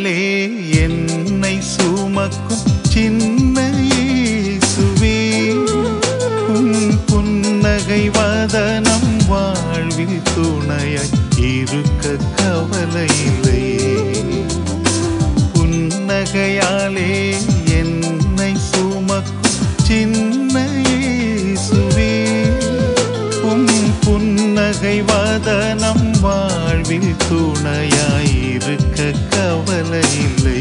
புன்னகையாலே என்னை சுமக்கும் சின்ன இயேசுவே உம் புன்னகை வதனம் வாழ்வில் துணையாய் இருக்க கவலை இல்லை புன்னகையாலே என்னை சுமக்கும் சின்ன இயேசுவே உம் புன்னகை வதனம் வாழ்வில் துணையாய் இருக்க கவலை இல்லை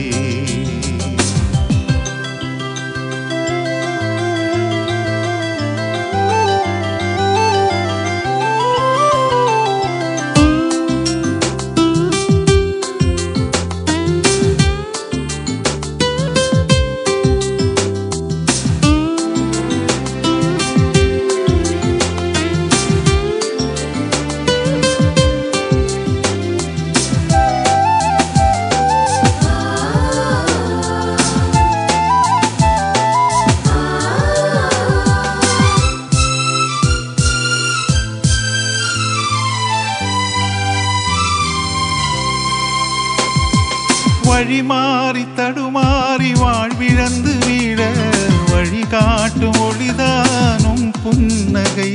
வழி மாறி தடுமாறி வாழ்விழந்து வீழ வழி காட்டும் ஒளிதானும் புன்னகை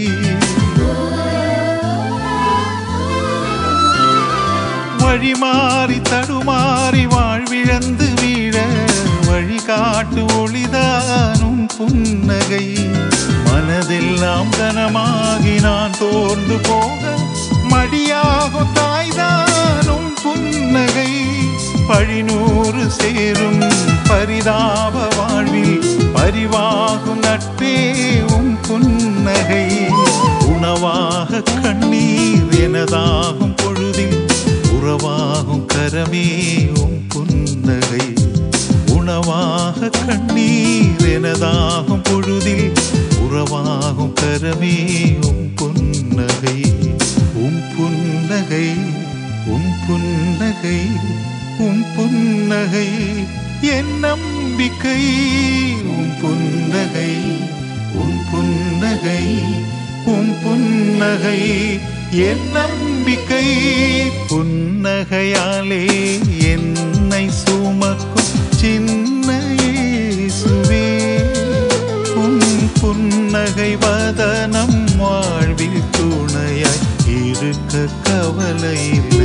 வழி மாறி தடுமாறி வாழ்விழந்து வீழ வழி காட்டு ஒளிதானும் புன்னகை மனதெல்லாம் கனமாகி நான் தோர்ந்து போக மடியாகும் தாய்தானும் புன்னகை பழிநூறு சேரும் பரிதாப வாழ்வில் பரிவாகும் நட்பேவும் புன்னகை உணவாக கண்ணீர் எனதாகும் பொழுதில் உறவாகும் கரமேவும் புன்னகை உணவாக கண்ணீர் எனதாகும் பொழுதில் உறவாகும் கரமேவும் புன்னகை உம் புன்னகை உம் புன்னகை உம் புன்னகை என் நம்பிக்கை உம் புன்னகை உம் புன்னகை உம் புன்னகை என் நம்பிக்கை புன்னகையாலே என்னை சுமக்கும் சின்ன இயேசுவே உம் புன்னகை வதனம் வாழ்வில் துணையாய் இருக்க கவலை இல்லை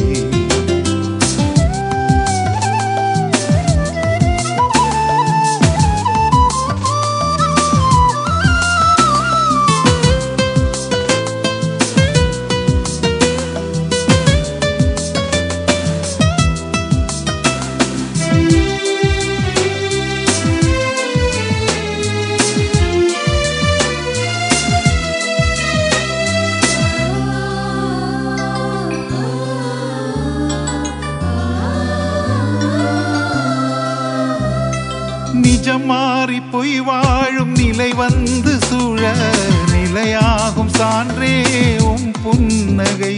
நிஜம் மாறி பொய் வாழும் நிலை வந்து சூழ நிலையாகும் சான்றே உம் புன்னகை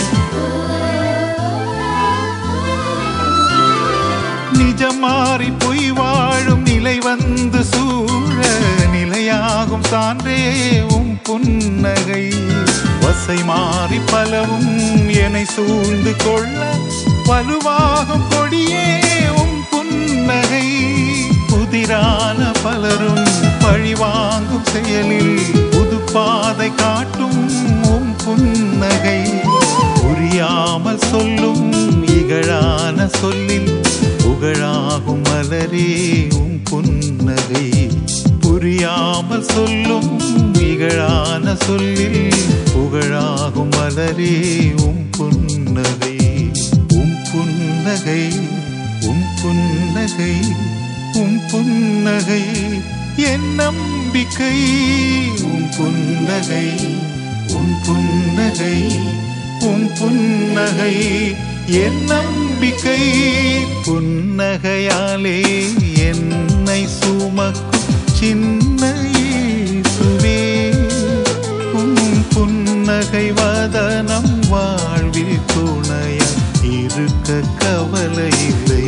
நிஜம் மாறி பொய் வாழும் நிலை வந்து சூழ நிலையாகும் சான்றே உம் புன்னகை வசை மாறி பலவும் என்னை சூழ்ந்து கொள்ள வலுவாகும் கொடியே உம் புன்னகை புதிரான பலரும் பழிவாங்கும் செயலில் புது பாதை காட்டும் உம் புன்னகை புரியாமல் சொல்லும் இகழான சொல்லில் புகழாகும் மலரே உம் புன்னகை புரியாமல் சொல்லும் இகழான சொல்லில் புகழாகும் மலரே உம் புன்னகை உம் புன்னகை உம் புன்னகை உம் புன்னகை என் நம்பிக்கை உம் புன்னகை உம் புன்னகை உம் புன்னகை என் நம்பிக்கை புன்னகையாலே என்னை சுமக்கும் சின்ன இயேசுவே உம் புன்னகை வதனம் வாழ்வில் துணையாய் இருக்க கவலை இல்லை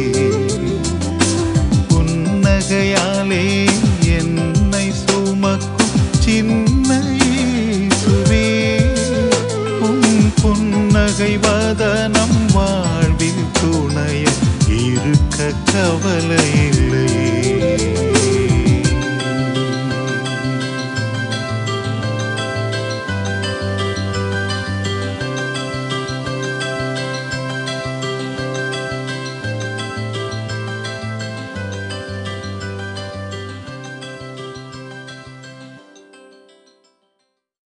புன்னகையாலே என்னை சுமக்கும் சின்ன இயேசுவே உம் புன்னகை வதனம் வாழ்வில் துணைய இருக்க கவலை